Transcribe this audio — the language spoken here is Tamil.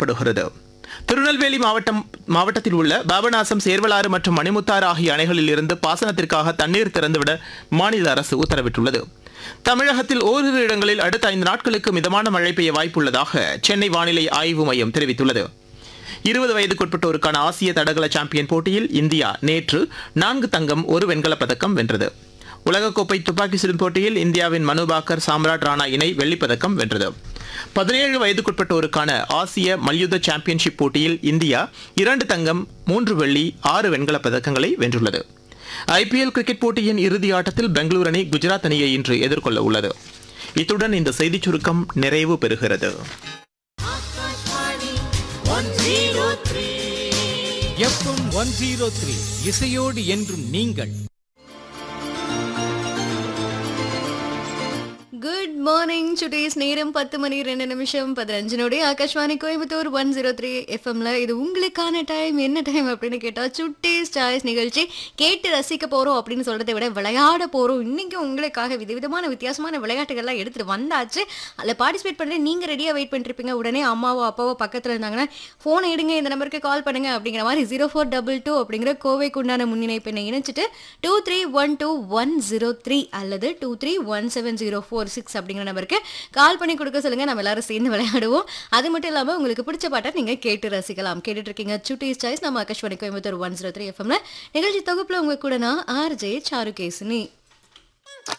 கொண்டாடப்படுகிறது திருநெல்வேலி மாவட்டம் மாவட்டத்தில் உள்ள பாபநாசம் சேர்வலாறு மற்றும் மணிமுத்தாறு ஆகிய அணைகளில் இருந்து பாசனத்திற்காக தண்ணீர் திறந்துவிட மாநில அரசு உத்தரவிட்டுள்ளது தமிழகத்தில் ஓரிரு இடங்களில் அடுத்த ஐந்து நாட்களுக்கு மிதமான மழை பெய்ய வாய்ப்புள்ளதாக சென்னை வானிலை ஆய்வு மையம் தெரிவித்துள்ளது இருபது வயதுக்குட்பட்டோருக்கான ஆசிய தடகள சாம்பியன் போட்டியில் இந்தியா நேற்று நான்கு தங்கம் ஒரு வெண்கலப் பதக்கம் வென்றது உலகக்கோப்பை துப்பாக்கி சுடும் போட்டியில் இந்தியாவின் மனு பாக்கர் சாம்ராட் ராணா இணை வெள்ளிப்பதக்கம் வென்றது பதினேழு வயதுக்குட்பட்டோருக்கான ஆசிய மல்யுத்த சாம்பியன்ஷிப் போட்டியில் இந்தியா இரண்டு தங்கம் மூன்று வெள்ளி ஆறு வெண்கலப் பதக்கங்களை வென்றுள்ளது ஐபிஎல் கிரிக்கெட் போட்டியின் இறுதி ஆட்டத்தில் பெங்களூரு அணி குஜராத் அணியை இன்று எதிர்கொள்ள உள்ளது இத்துடன் இந்த செய்திச் சுருக்கம் நிறைவு பெறுகிறது எஃப்எம் ஒன் ஜீரோ த்ரீ இசையோடு என்றும் நீங்கள் குட் மார்னிங் சுட்டீஸ் நேரம் பத்து மணி ரெண்டு நிமிஷம் பதினஞ்சினுடைய Akashvani Coimbatore one zero three எஃப்எம்ல இது உங்களுக்கான டைம் என்ன டைம் அப்படின்னு கேட்டா சுட்டீஸ் சாய்ஸ் நிகழ்ச்சி கேட்டு ரசிக்க போறோம் அப்படின்னு சொல்றதை விட விளையாட போறோம் இன்னைக்கு உங்களுக்காக விதவிதமான வித்தியாசமான விளையாட்டுகள்லாம் எடுத்துட்டு வந்தாச்சு அதில் பார்ட்டிசிபேட் பண்ண நீங்க ரெடியா வெயிட் பண்ணிருப்பீங்க உடனே அம்மாவோ அப்பாவோ பக்கத்துல இருந்தாங்கன்னா போனை எடுங்க இந்த நம்பருக்கு கால் பண்ணுங்க அப்படிங்கிற மாதிரி ஜீரோ ஃபோர் டபுள் டூ அப்படிங்கிற கோவைக்கு உண்டான முன்னிணைப்பெண்ணை இணைச்சிட்டு two three one two one zero three அல்லது two three one seven zero four six அப்படிங்கிற நம்பருக்கு கால் பண்ணி கொடுக்க சொல்லுங்க நம்ம எல்லாரும் சேர்ந்து விளையாடுவோம் அது மட்டும் இல்லாம உங்களுக்கு பிடிச்ச பாட்டை நீங்க கேட்டு ரசிக்கலாம் கேட்டுட்டு இருக்கீங்க சுட்டீஸ் சாய்ஸ் நம்ம Akashvani Coimbatore one zero three எஃப்எம்ல நிகழ்ச்சி தொகுப்புல உங்க கூட நான் ஆர்ஜே சாருகேசினி